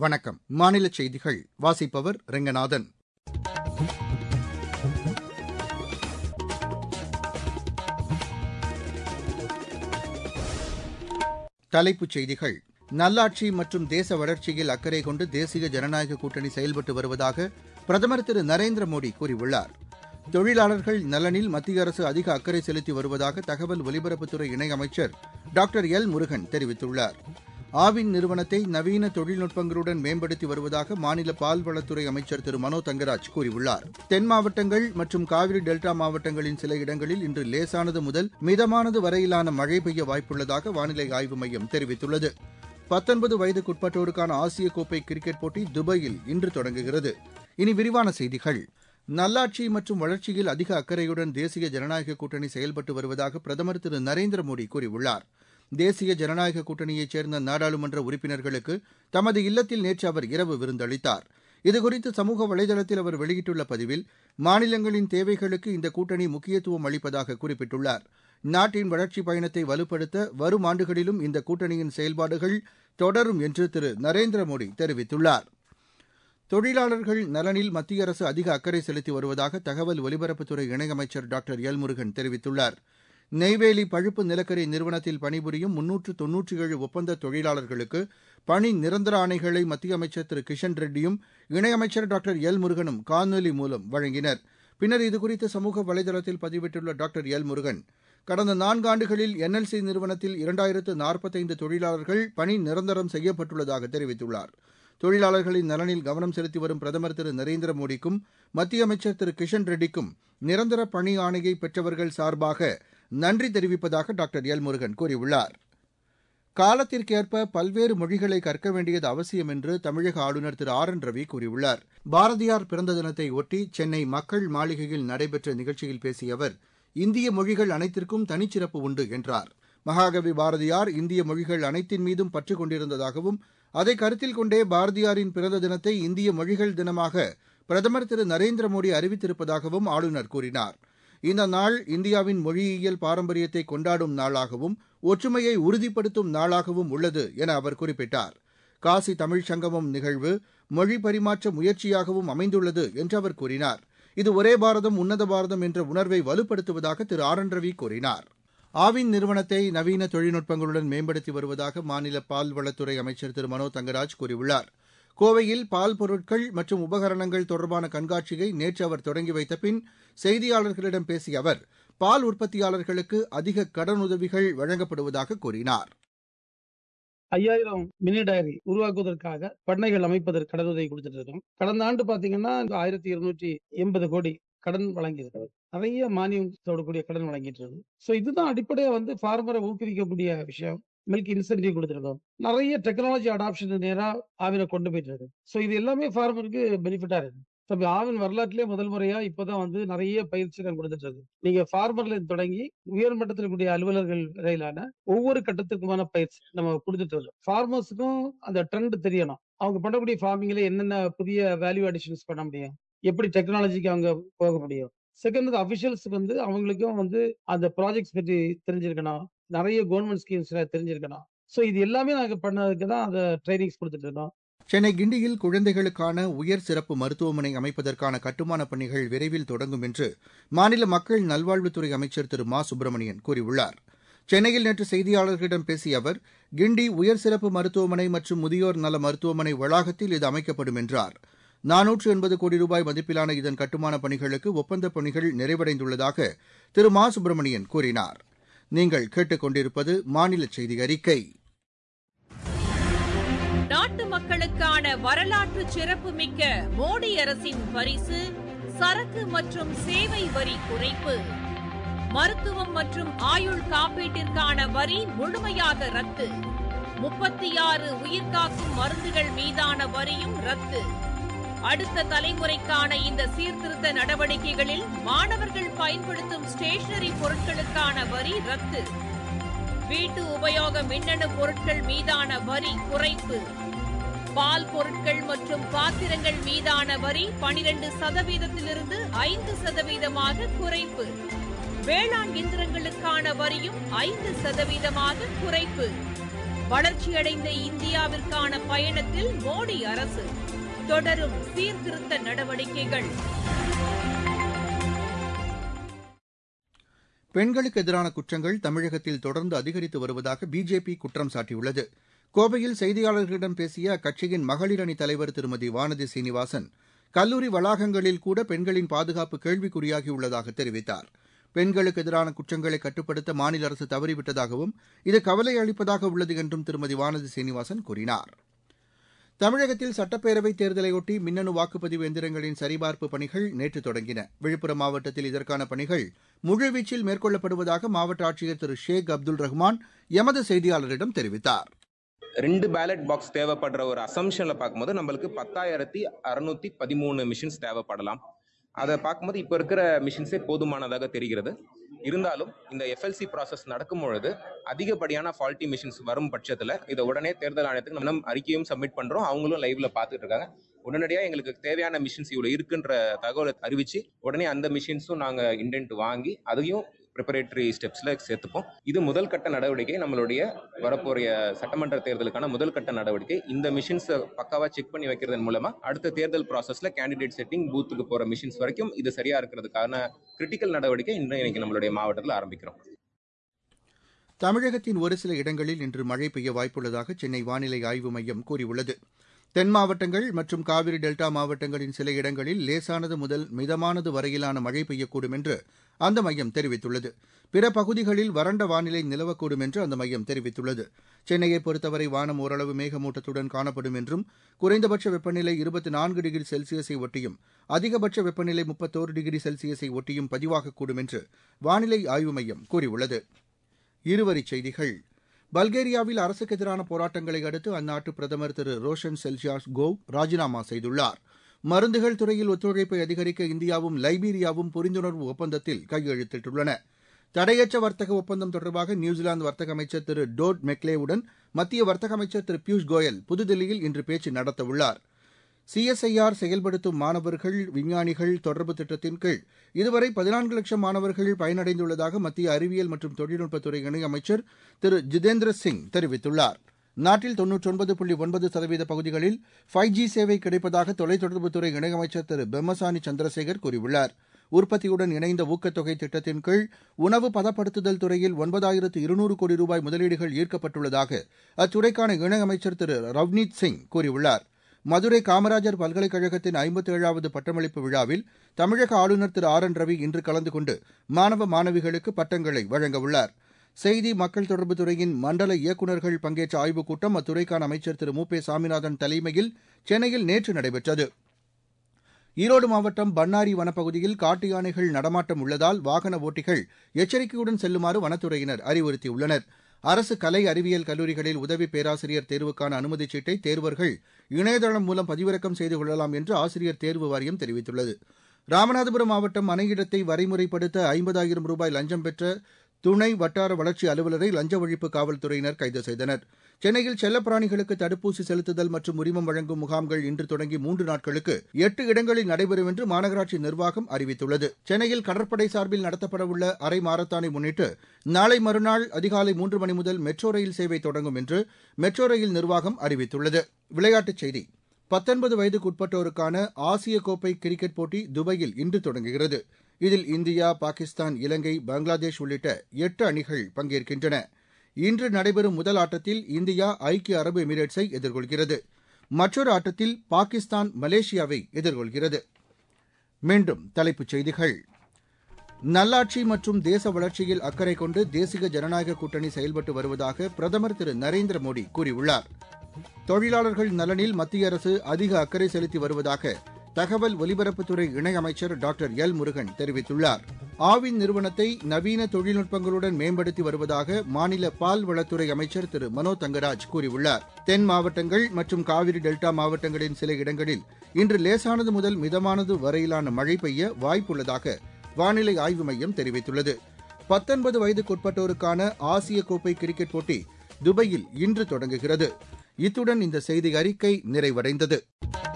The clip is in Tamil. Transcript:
வணக்கம் மாநில செய்திகள் வாசிப்பவர் ரெங்கநாதன் தலைப்புச் செய்திகள் நல்லாட்சி மற்றும் தேச வளர்ச்சியில் அக்கறை கொண்டு தேசிய ஜனநாயக கூட்டணி செயல்பட்டு வருவதாக பிரதமர் திரு நரேந்திர மோடி கூறியுள்ளார் தொழிலாளர்கள் நலனில் மத்திய அரசு அதிக அக்கறை செலுத்தி வருவதாக தகவல் ஒலிபரப்புத்துறை இணையமைச்சர் டாக்டர் எல் முருகன் தெரிவித்துள்ளார் ஆவின் நிறுவனத்தை நவீன தொழில்நுட்பங்களுடன் மேம்படுத்தி வருவதாக மாநில பால்வளத்துறை அமைச்சர் திரு மனோ தங்கராஜ் கூறியுள்ளார் தென் மாவட்டங்கள் மற்றும் காவிரி டெல்டா மாவட்டங்களின் சில இடங்களில் இன்று லேசானது முதல் மிதமானது வரையிலான மழை பெய்ய வாய்ப்புள்ளதாக வானிலை ஆய்வு மையம் தெரிவித்துள்ளது பத்தொன்பது வயதுக்குட்பட்டோருக்கான ஆசிய கோப்பை கிரிக்கெட் போட்டி துபாயில் இன்று தொடங்குகிறது இனி விரிவான செய்திகள் நல்லாட்சி மற்றும் வளர்ச்சியில் அதிக அக்கறையுடன் தேசிய ஜனநாயக கூட்டணி செயல்பட்டு வருவதாக பிரதமர் திரு நரேந்திர மோடி கூறியுள்ளார் தேசிய ஜனநாயக கூட்டணியைச் சேர்ந்த நாடாளுமன்ற உறுப்பினர்களுக்கு தமது இல்லத்தில் நேற்று அவர் இரவு விருந்தளித்தார் இதுகுறித்து சமூக வலைதளத்தில் அவர் வெளியிட்டுள்ள பதிவில் மாநிலங்களின் தேவைகளுக்கு இந்த கூட்டணி முக்கியத்துவம் அளிப்பதாக குறிப்பிட்டுள்ளார் நாட்டின் வளர்ச்சிப் பயணத்தை வலுப்படுத்த வரும் ஆண்டுகளிலும் இந்த கூட்டணியின் செயல்பாடுகள் தொடரும் என்று திரு நரேந்திர மோடி தெரிவித்துள்ளார் தொழிலாளர்கள் நலனில் மத்திய அரசு அதிக அக்கறை செலுத்தி வருவதாக தகவல் ஒலிபரப்புத்துறை இணையமைச்சர் டாக்டர் எல் முருகன் தெரிவித்துள்ளார் நெய்வேலி பழுப்பு நிலக்கரி நிறுவனத்தில் பணிபுரியும் முன்னூற்று தொன்னூற்றி ஏழு ஒப்பந்த தொழிலாளர்களுக்கு பணி நிரந்தர ஆணைகளை மத்திய அமைச்சர் திரு கிஷன் ரெட்டியும் இணையமைச்சர் டாக்டர் எல் முருகனும் காணொலி மூலம் வழங்கினர் பின்னர் இதுகுறித்து சமூக வலைதளத்தில் பதிவிட்டுள்ள டாக்டர் எல் முருகன் கடந்த நான்காண்டுகளில் என்எல்சி நிறுவனத்தில் இரண்டாயிரத்து நாற்பத்தைந்து தொழிலாளர்கள் பணி நிரந்தரம் செய்யப்பட்டுள்ளதாக தெரிவித்துள்ளார் தொழிலாளர்களின் நலனில் கவனம் செலுத்தி வரும் பிரதமர் திரு நரேந்திர மோடிக்கும் மத்திய அமைச்சர் திரு கிஷன் ரெட்டிக்கும் நிரந்தர பணி ஆணையை பெற்றவர்கள் சார்பாக நன்றி தெரிவிப்பதாக டாக்டர் எல் முருகன் கூறியுள்ளார் காலத்திற்கேற்ப பல்வேறு மொழிகளை கற்க வேண்டியது அவசியம் என்று தமிழக ஆளுநர் திரு ஆர் என் ரவி கூறியுள்ளார் பாரதியார் பிறந்த தினத்தை ஒட்டி சென்னை மக்கள் மாளிகையில் நடைபெற்ற நிகழ்ச்சியில் பேசிய அவர் இந்திய மொழிகள் அனைத்திற்கும் தனிச்சிறப்பு உண்டு என்றார் மகாகவி பாரதியார் இந்திய மொழிகள் அனைத்தின் மீதும் பற்று கொண்டிருந்ததாகவும் அதை கருத்தில் கொண்டே பாரதியாரின் பிறந்த தினத்தை இந்திய மொழிகள் தினமாக பிரதமர் திரு நரேந்திர மோடி அறிவித்திருப்பதாகவும் ஆளுநர் கூறினார் இந்த நாள் இந்தியாவின் மொழியியல் பாரம்பரியத்தை கொண்டாடும் நாளாகவும் ஒற்றுமையை உறுதிப்படுத்தும் நாளாகவும் உள்ளது என அவர் குறிப்பிட்டார் காசி தமிழ்ச் சங்கமம் நிகழ்வு மொழி பரிமாற்ற முயற்சியாகவும் அமைந்துள்ளது என்று அவர் கூறினார் இது ஒரே பாரதம் உன்னத பாரதம் என்ற உணர்வை வலுப்படுத்துவதாக திரு ஆர் என் ரவி கூறினார் ஆவின் நிறுவனத்தை நவீன தொழில்நுட்பங்களுடன் மேம்படுத்தி வருவதாக மாநில பால்வளத்துறை அமைச்சர் திரு மனோ தங்கராஜ் கூறியுள்ளார் கோவையில் பால் பொருட்கள் மற்றும் உபகரணங்கள் தொடர்பான கண்காட்சியை நேற்று அவர் தொடங்கி வைத்த பின் செய்தியாளர்களிடம் பேசிய அவர் பால் உற்பத்தியாளர்களுக்கு அதிக கடனுதவிகள் வழங்கப்படுவதாக கூறினார் ஐயாயிரம் மினி டயரி உருவாக்குவதற்காக பண்ணைகள் அமைப்பதற்கு கடனுதவி கொடுத்துட்டு இருக்கோம் கடந்த ஆண்டு பாத்தீங்கன்னா ஆயிரத்தி இருநூற்றி எண்பது கோடி கடன் வழங்கியிருக்கிறது நிறைய மானியத்தோடு கூடிய கடன் வழங்கிட்டு இருக்கு ஸோ இதுதான் அடிப்படையா வந்து ஃபார்மரை ஊக்குவிக்கக்கூடிய விஷயம் மில்க் இன்சென்டிவ் கொடுத்துருக்கோம் நிறைய டெக்னாலஜி அடாப்ஷன் நேரா ஆவினை கொண்டு போயிட்டு இருக்கு ஸோ இது எல்லாமே ஃபார்மருக்கு பெனிஃபிட்டா இருக்கு தம்பி ஆவின் வரலாற்றிலே முதல் முறையா இப்பதான் வந்து நிறைய பயிற்சிகள் கொடுத்துட்டு இருக்கு நீங்க ஃபார்மர்ல தொடங்கி உயர் மட்டத்தில் கூடிய அலுவலர்கள் வரையிலான ஒவ்வொரு கட்டத்துக்குமான பயிற்சி நம்ம கொடுத்துட்டு இருக்கோம் ஃபார்மர்ஸுக்கும் அந்த ட்ரெண்ட் தெரியணும் அவங்க பண்ணக்கூடிய ஃபார்மிங்ல என்னென்ன புதிய வேல்யூ அடிஷன்ஸ் பண்ண முடியும் எப்படி டெக்னாலஜிக்கு அவங்க போக முடியும் செகண்ட் அபிஷியல்ஸுக்கு வந்து அவங்களுக்கும் வந்து அந்த ப்ராஜெக்ட்ஸ் பற்றி தெரிஞ்சிருக்கணும் நிறைய கவர்மெண்ட் ஸ்கீம்ஸ்ல தெரிஞ்சிருக்கணும் ஸோ இது எல்லாமே நாங்கள் பண்ணதுக்கு தான் அந்த ட்ரைனிங்ஸ் கொடுத்துட்டு இருக்கோம் சென்னை கிண்டியில் குழந்தைகளுக்கான உயர் சிறப்பு மருத்துவமனை அமைப்பதற்கான கட்டுமானப் பணிகள் விரைவில் தொடங்கும் என்று மாநில மக்கள் நல்வாழ்வுத்துறை அமைச்சர் திரு மா சுப்பிரமணியன் கூறியுள்ளார் சென்னையில் நேற்று செய்தியாளர்களிடம் பேசிய அவர் கிண்டி உயர் சிறப்பு மருத்துவமனை மற்றும் முதியோர் நல மருத்துவமனை வளாகத்தில் இது அமைக்கப்படும் என்றார் நானூற்று எண்பது கோடி ரூபாய் மதிப்பிலான இதன் கட்டுமானப் பணிகளுக்கு ஒப்பந்தப் பணிகள் நிறைவடைந்துள்ளதாக திரு மா சுப்பிரமணியன் கூறினார் நீங்கள் கேட்டுக்கொண்டிருப்பது மாநில செய்தி அறிக்கை நாட்டு மக்களுக்கான வரலாற்று சிறப்புமிக்க மோடி அரசின் பரிசு சரக்கு மற்றும் சேவை வரி குறைப்பு மருத்துவம் மற்றும் ஆயுள் காப்பீட்டிற்கான வரி முழுமையாக ரத்து முப்பத்தி ஆறு உயிர்காக்கும் மருந்துகள் மீதான வரியும் ரத்து அடுத்த தலைமுறைக்கான இந்த சீர்திருத்த நடவடிக்கைகளில் மாணவர்கள் பயன்படுத்தும் ஸ்டேஷனரி பொருட்களுக்கான வரி ரத்து வீட்டு உபயோக மின்னணு பொருட்கள் மீதான வரி குறைப்பு பால் பொருட்கள் மற்றும் பாத்திரங்கள் மீதான வரி பனிரெண்டு சதவீதத்திலிருந்து ஐந்து சதவீதமாக குறைப்பு வேளாண் இயந்திரங்களுக்கான வரியும் ஐந்து சதவீதமாக குறைப்பு வளர்ச்சியடைந்த இந்தியாவிற்கான பயணத்தில் மோடி அரசு தொடரும் சீர்திருத்த நடவடிக்கைகள் பெண்களுக்கு எதிரான குற்றங்கள் தமிழகத்தில் தொடர்ந்து அதிகரித்து வருவதாக பிஜேபி குற்றம் சாட்டியுள்ளது கோவையில் செய்தியாளர்களிடம் பேசிய அக்கட்சியின் மகளிர் அணி தலைவர் திருமதி வானதி சீனிவாசன் கல்லூரி வளாகங்களில் கூட பெண்களின் பாதுகாப்பு கேள்விக்குறியாகியுள்ளதாக தெரிவித்தார் பெண்களுக்கு எதிரான குற்றங்களை கட்டுப்படுத்த மாநில அரசு தவறிவிட்டதாகவும் இது கவலை அளிப்பதாக உள்ளது என்றும் திருமதி வானதி சீனிவாசன் கூறினார் தமிழகத்தில் சட்டப்பேரவைத் தேர்தலையொட்டி மின்னணு வாக்குப்பதிவு எந்திரங்களின் சரிபார்ப்பு பணிகள் நேற்று தொடங்கின விழுப்புரம் மாவட்டத்தில் இதற்கான பணிகள் முழுவீச்சில் மேற்கொள்ளப்படுவதாக மாவட்ட ஆட்சியர் திரு ஷேக் அப்துல் ரஹ்மான் எமது செய்தியாளரிடம் தெரிவித்தார் ரெண்டு பேலட் பாக்ஸ் தேவைப்படுற ஒரு அசம்ஷனில் பார்க்கும்போது நம்மளுக்கு பத்தாயிரத்தி அறுநூத்தி பதிமூணு மிஷின்ஸ் தேவைப்படலாம் அதை பார்க்கும்போது இப்போ இருக்கிற மிஷின்ஸே போதுமானதாக தெரிகிறது இருந்தாலும் இந்த எஃப்எல்சி ப்ராசஸ் நடக்கும் பொழுது அதிகப்படியான ஃபால்ட்டி மிஷின்ஸ் வரும் பட்சத்தில் இதை உடனே தேர்தல் ஆணையத்துக்கு நம்ம அறிக்கையும் சப்மிட் பண்ணுறோம் அவங்களும் லைவ்ல பார்த்துட்டு இருக்காங்க உடனடியாக எங்களுக்கு தேவையான மிஷின்ஸ் இவ்வளோ இருக்குன்ற தகவலை அறிவிச்சு உடனே அந்த மிஷின்ஸும் நாங்கள் இண்டென்ட் வாங்கி அதையும் ப்ரிப்பரேட்டரி ஸ்டெப்ஸில் சேர்த்துப்போம் இது முதல் கட்ட நடவடிக்கை நம்மளுடைய வரப்போறிய சட்டமன்ற தேர்தலுக்கான முதல் கட்ட நடவடிக்கை இந்த மிஷின்ஸை பக்காவாக செக் பண்ணி வைக்கிறதன் மூலமாக அடுத்த தேர்தல் ப்ராசஸில் கேண்டிடேட் செட்டிங் பூத்துக்கு போகிற மிஷின்ஸ் வரைக்கும் இது சரியாக இருக்கிறதுக்கான கிரிட்டிக்கல் நடவடிக்கை இன்று இன்னைக்கு நம்மளுடைய மாவட்டத்தில் ஆரம்பிக்கிறோம் தமிழகத்தின் ஒரு சில இடங்களில் இன்று மழை பெய்ய வாய்ப்புள்ளதாக சென்னை வானிலை ஆய்வு மையம் கூறியுள்ளது தென் மாவட்டங்கள் மற்றும் காவிரி டெல்டா மாவட்டங்களின் சில இடங்களில் லேசானது முதல் மிதமானது வரையிலான மழை பெய்யக்கூடும் என்று அந்த மையம் தெரிவித்துள்ளது பிற பகுதிகளில் வறண்ட வானிலை நிலவக்கூடும் என்று அந்த மையம் தெரிவித்துள்ளது சென்னையை பொறுத்தவரை வானம் ஓரளவு மேகமூட்டத்துடன் காணப்படும் என்றும் குறைந்தபட்ச வெப்பநிலை இருபத்தி நான்கு டிகிரி செல்சியஸை ஒட்டியும் அதிகபட்ச வெப்பநிலை முப்பத்தோரு டிகிரி செல்சியஸை ஒட்டியும் பதிவாகக்கூடும் என்று வானிலை ஆய்வு மையம் கூறியுள்ளது இருவரிச் செய்திகள் பல்கேரியாவில் அரசுக்கு எதிரான போராட்டங்களை அடுத்து அந்நாட்டு பிரதமர் திரு ரோஷன் செல்சியாஸ் கோவ் ராஜினாமா செய்துள்ளார் மருந்துகள் துறையில் ஒத்துழைப்பை அதிகரிக்க இந்தியாவும் லைபீரியாவும் புரிந்துணர்வு ஒப்பந்தத்தில் கையெழுத்திட்டுள்ளன தடையற்ற வர்த்தக ஒப்பந்தம் தொடர்பாக நியூசிலாந்து வர்த்தக அமைச்சர் திரு டோட் மெக்லேவுடன் மத்திய வர்த்தக அமைச்சர் திரு பியூஷ் கோயல் புதுதில்லியில் இன்று பேச்சு நடத்தவுள்ளார் சிஎஸ்ஐஆர் செயல்படுத்தும் மாணவர்கள் விஞ்ஞானிகள் தொடர்பு திட்டத்தின் கீழ் இதுவரை பதினான்கு லட்சம் மாணவர்கள் பயனடைந்துள்ளதாக மத்திய அறிவியல் மற்றும் தொழில்நுட்பத்துறை இணையமைச்சர் திரு ஜிதேந்திர சிங் தெரிவித்துள்ளார் நாட்டில் தொன்னூற்றொன்பது புள்ளி ஒன்பது சதவீத பகுதிகளில் ஃபைவ் ஜி சேவை கிடைப்பதாக தொலைத்தொடர்புத்துறை இணையமைச்சர் திரு பெம்மசானி சந்திரசேகர் கூறியுள்ளார் உற்பத்தியுடன் இணைந்த ஊக்கத்தொகை திட்டத்தின் கீழ் உணவு பதப்படுத்துதல் துறையில் ஒன்பதாயிரத்து இருநூறு கோடி ரூபாய் முதலீடுகள் ஈர்க்கப்பட்டுள்ளதாக அத்துறைக்கான இணையமைச்சர் திரு ரவ்னீத் சிங் கூறியுள்ளார் மதுரை காமராஜர் பல்கலைக்கழகத்தின் ஐம்பத்தேழாவது பட்டமளிப்பு விழாவில் தமிழக ஆளுநர் திரு ஆர் என் ரவி இன்று கலந்து கொண்டு மாணவ மாணவிகளுக்கு பட்டங்களை வழங்கவுள்ளார் செய்தி மக்கள் தொடர்புத் துறையின் மண்டல இயக்குநர்கள் பங்கேற்ற ஆய்வுக் கூட்டம் அத்துறைக்கான அமைச்சர் திரு மு பே சாமிநாதன் தலைமையில் சென்னையில் நேற்று நடைபெற்றது ஈரோடு மாவட்டம் பண்ணாரி வனப்பகுதியில் காட்டு யானைகள் நடமாட்டம் உள்ளதால் வாகன ஓட்டிகள் எச்சரிக்கையுடன் செல்லுமாறு வனத்துறையினர் அறிவுறுத்தியுள்ளனர் அரசு கலை அறிவியல் கல்லூரிகளில் உதவி பேராசிரியர் தேர்வுக்கான அனுமதிச் சீட்டை தேர்வர்கள் இணையதளம் மூலம் பதிவிறக்கம் செய்து கொள்ளலாம் என்று ஆசிரியர் தேர்வு வாரியம் தெரிவித்துள்ளது ராமநாதபுரம் மாவட்டம் மனையிடத்தை வரைமுறைப்படுத்த ஐம்பதாயிரம் ரூபாய் லஞ்சம் பெற்ற துணை வட்டார வளர்ச்சி அலுவலரை லஞ்ச ஒழிப்பு காவல்துறையினர் கைது செய்தனர் சென்னையில் செல்லப்பிராணிகளுக்கு தடுப்பூசி செலுத்துதல் மற்றும் உரிமம் வழங்கும் முகாம்கள் இன்று தொடங்கி மூன்று நாட்களுக்கு எட்டு இடங்களில் நடைபெறும் என்று மாநகராட்சி நிர்வாகம் அறிவித்துள்ளது சென்னையில் கடற்படை சார்பில் நடத்தப்படவுள்ள அரை மாரத்தானை முன்னிட்டு நாளை மறுநாள் அதிகாலை மூன்று மணி முதல் மெட்ரோ ரயில் சேவை தொடங்கும் என்று மெட்ரோ ரயில் நிர்வாகம் அறிவித்துள்ளது விளையாட்டுச் செய்தி பத்தொன்பது வயதுக்குட்பட்டோருக்கான ஆசிய கோப்பை கிரிக்கெட் போட்டி துபாயில் இன்று தொடங்குகிறது இதில் இந்தியா பாகிஸ்தான் இலங்கை பங்களாதேஷ் உள்ளிட்ட எட்டு அணிகள் பங்கேற்கின்றன இன்று நடைபெறும் முதல் ஆட்டத்தில் இந்தியா ஐக்கிய அரபு எமிரேட்ஸை எதிர்கொள்கிறது மற்றொரு ஆட்டத்தில் பாகிஸ்தான் மலேசியாவை எதிர்கொள்கிறது மீண்டும் தலைப்புச் செய்திகள் நல்லாட்சி மற்றும் தேச வளர்ச்சியில் அக்கறை கொண்டு தேசிய ஜனநாயக கூட்டணி செயல்பட்டு வருவதாக பிரதமர் திரு நரேந்திர மோடி கூறியுள்ளார் தொழிலாளர்கள் நலனில் மத்திய அரசு அதிக அக்கறை செலுத்தி வருவதாக தகவல் ஒலிபரப்புத்துறை இணையமைச்சர் டாக்டர் எல் முருகன் தெரிவித்துள்ளார் ஆவின் நிறுவனத்தை நவீன தொழில்நுட்பங்களுடன் மேம்படுத்தி வருவதாக மாநில பால்வளத்துறை அமைச்சர் திரு மனோ தங்கராஜ் கூறியுள்ளார் தென் மாவட்டங்கள் மற்றும் காவிரி டெல்டா மாவட்டங்களின் சில இடங்களில் இன்று லேசானது முதல் மிதமானது வரையிலான மழை பெய்ய வாய்ப்புள்ளதாக வானிலை ஆய்வு மையம் தெரிவித்துள்ளது பத்தொன்பது வயதுக்குட்பட்டோருக்கான ஆசிய கோப்பை கிரிக்கெட் போட்டி துபாயில் இன்று தொடங்குகிறது இத்துடன் இந்த செய்தி அறிக்கை நிறைவடைந்தது